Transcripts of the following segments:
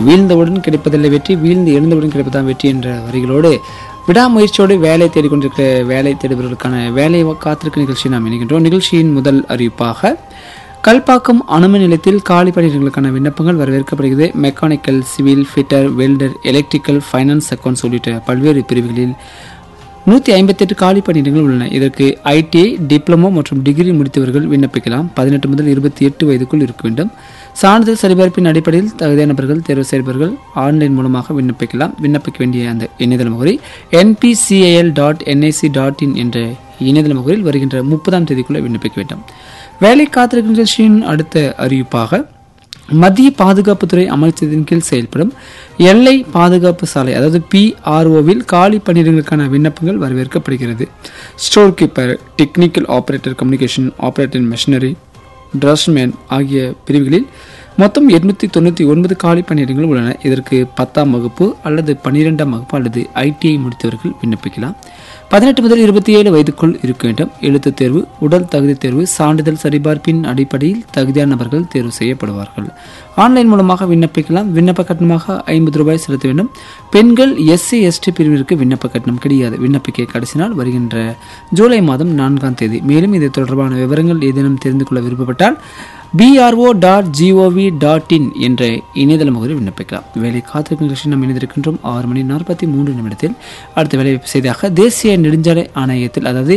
வீழ்ந்தவுடன் கிடைப்பதில்லை வெற்றி வீழ்ந்து எழுந்தவுடன் கிடைப்பதான் வெற்றி என்ற வரிகளோடு விடாமுயற்சியோடு வேலை தேடிக்கொண்டிருக்கிற வேலை தேடுபவர்களுக்கான வேலை காத்திருக்க நிகழ்ச்சி நாம் இணைகின்றோம் நிகழ்ச்சியின் முதல் அறிவிப்பாக கல்பாக்கம் அணுமின் நிலையத்தில் காலி பணியிடங்களுக்கான விண்ணப்பங்கள் வரவேற்கப்படுகிறது mechanical civil fitter welder electrical finance accounts உள்ளிட்ட பல்வேறு பிரிவுகளில் நூற்றி ஐம்பத்தெட்டு காலி பணியிடங்கள் உள்ளன இதற்கு ஐடிஐ டிப்ளமோ மற்றும் டிகிரி முடித்தவர்கள் விண்ணப்பிக்கலாம் பதினெட்டு முதல் இருபத்தி எட்டு வயதுக்குள் இருக்க வேண்டும் சான்றிதழ் சரிபார்ப்பின் அடிப்படையில் தகுதியான நபர்கள் தேர்வு செய்பவர்கள் ஆன்லைன் மூலமாக விண்ணப்பிக்கலாம் விண்ணப்பிக்க வேண்டிய அந்த இணையதள முகவரி NPCIL dot NIC dot in என்ற இணையதள முகவரியில் வருகின்ற முப்பதாம் தேதிக்குள்ளே விண்ணப்பிக்க வேண்டும் வேலை காத்திருக்கும் நிகழ்ச்சியின் அடுத்த அறிவிப்பாக மத்திய பாதுகாப்புத்துறை அமைச்சத்தின் கீழ் செயல்படும் எல்லை பாதுகாப்பு சாலை அதாவது பிஆர்ஓவில் காலி பணியிடங்களுக்கான விண்ணப்பங்கள் வரவேற்கப்படுகிறது store keeper technical operator communication operator machinery draughtsman ஆகிய பிரிவுகளில் மொத்தம் எட்நூத்தி தொண்ணூற்றி ஒன்பது காலி பணியிடங்கள் உள்ளன இதற்கு பத்தாம் வகுப்பு அல்லது பன்னிரெண்டாம் வகுப்பு அல்லது ஐடிஐ முடித்தவர்கள் விண்ணப்பிக்கலாம் பதினெட்டு முதல் இருபத்தி ஏழு வயதுக்குள் இருக்க வேண்டும் எழுத்துத் தேர்வு உடல் தகுதி தேர்வு சான்றிதழ் சரிபார்ப்பின் அடிப்படையில் தகுதியான நபர்கள் தேர்வு செய்யப்படுவார்கள் ஆன்லைன் மூலமாக விண்ணப்பிக்கலாம் விண்ணப்ப கட்டணமாக ஐம்பது ரூபாய் செலுத்த வேண்டும் பெண்கள் எஸ்சி எஸ்டி பிரிவினருக்கு விண்ணப்ப கட்டணம் கிடையாது விண்ணப்பிக்க கடைசி நாள் வருகின்ற ஜூலை மாதம் நான்காம் தேதி மேலும் இது தொடர்பான விவரங்கள் ஏதேனும் தெரிந்து கொள்ள விருப்பப்பட்டால் BRO dot GOV dot in என்ற இணையதள முகவரி விண்ணப்பிக்கலாம் வேலை காத்திருக்கும் நிகழ்ச்சி நாம் இணைந்திருக்கின்றோம் ஆறு மணி நாற்பத்தி மூன்று நிமிடத்தில் அடுத்த வேலை செய்தியாக தேசிய நெடுஞ்சாலை ஆணையத்தில் அதாவது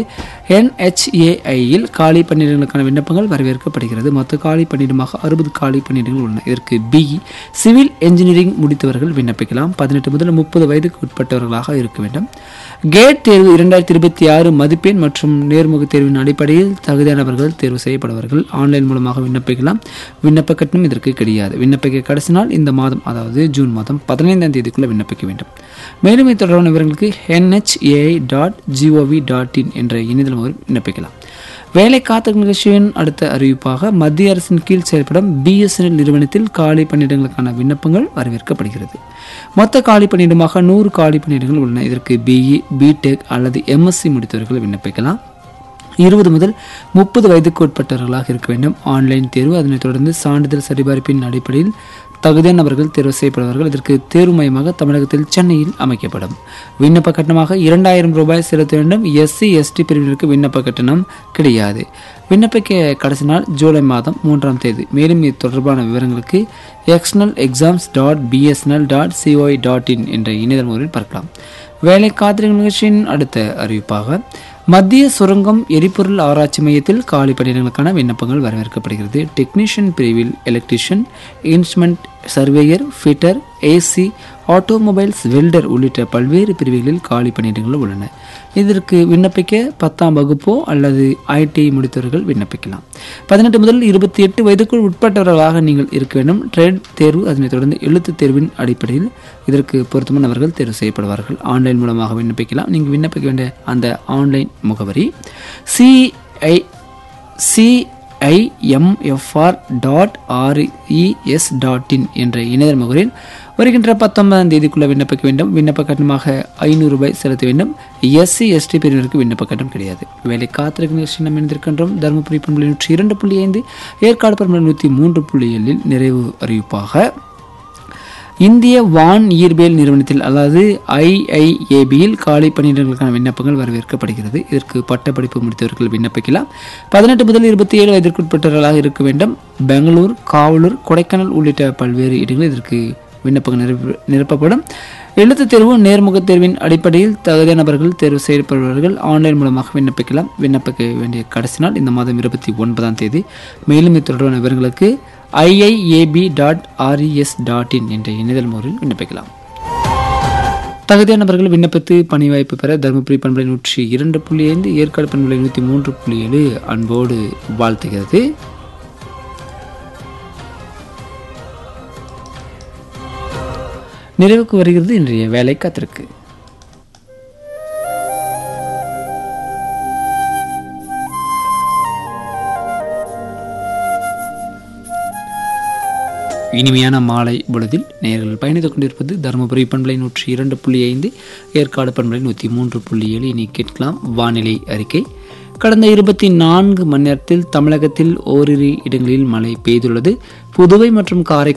என்ஹெச்ஏஐயில் காலி பணியிடங்களுக்கான விண்ணப்பங்கள் வரவேற்கப்படுகிறது மொத்த காலி பணியிடமாக அறுபது காலி பணியிடங்கள் உள்ளன இதற்கு பிஇ சிவில் என்ஜினியரிங் முடித்தவர்கள் விண்ணப்பிக்கலாம் பதினெட்டு முதல் முப்பது வயதுக்கு உட்பட்டவர்களாக இருக்க வேண்டும் கேட் தேர்வு இரண்டாயிரத்தி இருபத்தி ஆறு மதிப்பெண் மற்றும் நேர்முக தேர்வின் அடிப்படையில் தகுதியானவர்கள் தேர்வு செய்யப்படுவார்கள் ஆன்லைன் மூலமாக விண்ணப்பிக்கலாம் விண்ணப்ப கட்டணம் இதற்கு கிடையாது விண்ணப்பிக்க கடைசி நாள் இந்த மாதம் அதாவது ஜூன் மாதம் பதினைந்தாம் தேதிக்குள்ள விண்ணப்பிக்க வேண்டும் மேலும் இது தொடர்பான விவரங்களுக்கு NHAI dot GOV dot in என்ற இணையதளம் மூலம் விண்ணப்பிக்கலாம் வேலை காத்த நிகழ்ச்சியின் அடுத்த அறிவிப்பாக மத்திய அரசின் கீழ் செயல்படும் பிஎஸ்என்எல் நிறுவனத்தில் காலி பணியிடங்களுக்கான விண்ணப்பங்கள் வரவேற்கப்படுகிறது மொத்த காலி பணியிடமாக நூறு காலி பணியிடங்கள் உள்ளன இதற்கு பிஇ பிடெக் அல்லது எம்எஸ்சி முடித்தவர்கள் விண்ணப்பிக்கலாம் இருபது முதல் முப்பது வயதுக்கு உட்பட்டவர்களாக இருக்க வேண்டும் ஆன்லைன் தேர்வு அதனைத் தொடர்ந்து சான்றிதழ் சரிபார்ப்பின் அடிப்படையில் தகுதியான நபர்கள் தேர்வு செய்யப்படுவார்கள் இதற்கு தேர்வு மையமாக தமிழகத்தில் சென்னையில் அமைக்கப்படும் விண்ணப்ப கட்டணமாக இரண்டாயிரம் ரூபாய் செலுத்த வேண்டும் எஸ்சி எஸ்டி பிரிவினருக்கு விண்ணப்ப கட்டணம் கிடையாது விண்ணப்பிக்க கடைசி நாள் ஜூலை மாதம் மூன்றாம் தேதி மேலும் இது தொடர்பான விவரங்களுக்கு external exams dot BSNL dot COI dot in என்ற இணையதள முறையில் பார்க்கலாம் வேலை காத்திருக்கும் நிகழ்ச்சியின் அடுத்த அறிவிப்பாக மத்திய சுரங்கம் எரிபொருள் ஆராய்ச்சி மையத்தில் காலி பணியிடங்களுக்கான விண்ணப்பங்கள் வரவேற்கப்படுகிறது டெக்னீஷியன் பிரிவில் electrician instrument surveyor fitter AC automobiles welder உள்ளிட்ட பல்வேறு பிரிவுகளில் காலி பணியிடங்கள் உள்ளன இதற்கு விண்ணப்பிக்க பத்தாம் வகுப்போ அல்லது ஐடிஐ முடித்தவர்கள் விண்ணப்பிக்கலாம் பதினெட்டு முதல் இருபத்தி எட்டு வயதுக்குள் உட்பட்டவர்களாக நீங்கள் இருக்க வேண்டும் ட்ரேட் தேர்வு அதனைத் தொடர்ந்து எழுத்துத் தேர்வின் அடிப்படையில் இதற்கு பொருத்தமானவர்கள் தேர்வு செய்யப்படுவார்கள் ஆன்லைன் மூலமாக விண்ணப்பிக்கலாம் நீங்கள் விண்ணப்பிக்க வேண்டிய அந்த ஆன்லைன் முகவரி CI CIMFR dot RES dot in என்ற இணையதள முகவரில் வருகின்ற பத்தொன்பதாம் தேதிக்குள்ள விண்ணப்பிக்க வேண்டும் விண்ணப்ப கட்டணமாக ஐநூறு ரூபாய் செலுத்த வேண்டும் எஸ்சி எஸ்டி பிரிவினருக்கு விண்ணப்ப கட்டணம் கிடையாது வேலை காத்திருக்கும் நிகழ்ச்சி நாம் இணைந்திருக்கின்றோம் தருமபுரி பண்புள்ளி நூற்றி இரண்டு புள்ளி ஐந்து ஏற்காடு பண்புள்ளி நூற்றி மூன்று புள்ளி ஏழில் நிறைவு அறிவிப்பாக இந்திய வான் இயற்பியல் நிறுவனத்தில் அதாவது ஐஐஏபியில் காலி பணியிடங்களுக்கான விண்ணப்பங்கள் வரவேற்கப்படுகிறது இதற்கு பட்டப்படிப்பு முடித்தவர்கள் விண்ணப்பிக்கலாம் பதினெட்டு முதல் இருபத்தி ஏழு வயதிற்குட்பட்டவர்களாக இருக்க வேண்டும் பெங்களூர் காவலூர் கொடைக்கானல் உள்ளிட்ட பல்வேறு இடங்களில் இதற்கு விண்ணப்பங்கள் நிரப்ப நிரப்பப்படும் எழுத்துத் தேர்வு நேர்முகத் தேர்வின் அடிப்படையில் தகுதியான நபர்கள் தேர்வு செய்யப்படுபவர்கள் ஆன்லைன் மூலமாக விண்ணப்பிக்கலாம் விண்ணப்பிக்க வேண்டிய கடைசி நாள் இந்த மாதம் இருபத்தி ஒன்பதாம் தேதி மேலும் இது தொடர்பான விவரங்களுக்கு IIAP dot RES dot in என்ற இணையதள முறையில் விண்ணப்பிக்கலாம் தகுதியான நபர்கள் விண்ணப்பித்து பணி வாய்ப்பு பெற தருமபுரி பண்பலை நூற்றி இரண்டு புள்ளி ஐந்து ஏற்காடு பண்பலை நூற்றி மூன்று புள்ளி ஏழு அன்போடு வாழ்த்துகிறது நிறைவுக்கு வருகிறது இன்றைய வேலை காத்திருக்கு இனிமையான மாலை பொழுதில் நேர்கள் பயணித்துக் கொண்டிருப்பது தருமபுரி பண்பலை நூற்றி இரண்டு புள்ளி ஐந்து ஏற்காடு பண்பலை நூற்றி மூன்று புள்ளி ஏழு இனி கேட்கலாம் வானிலை அறிக்கை கடந்த இருபத்தி நான்கு மணி நேரத்தில் தமிழகத்தில் ஓரிரு இடங்களில் மழை பெய்துள்ளது புதுவை மற்றும் காரைக்கால்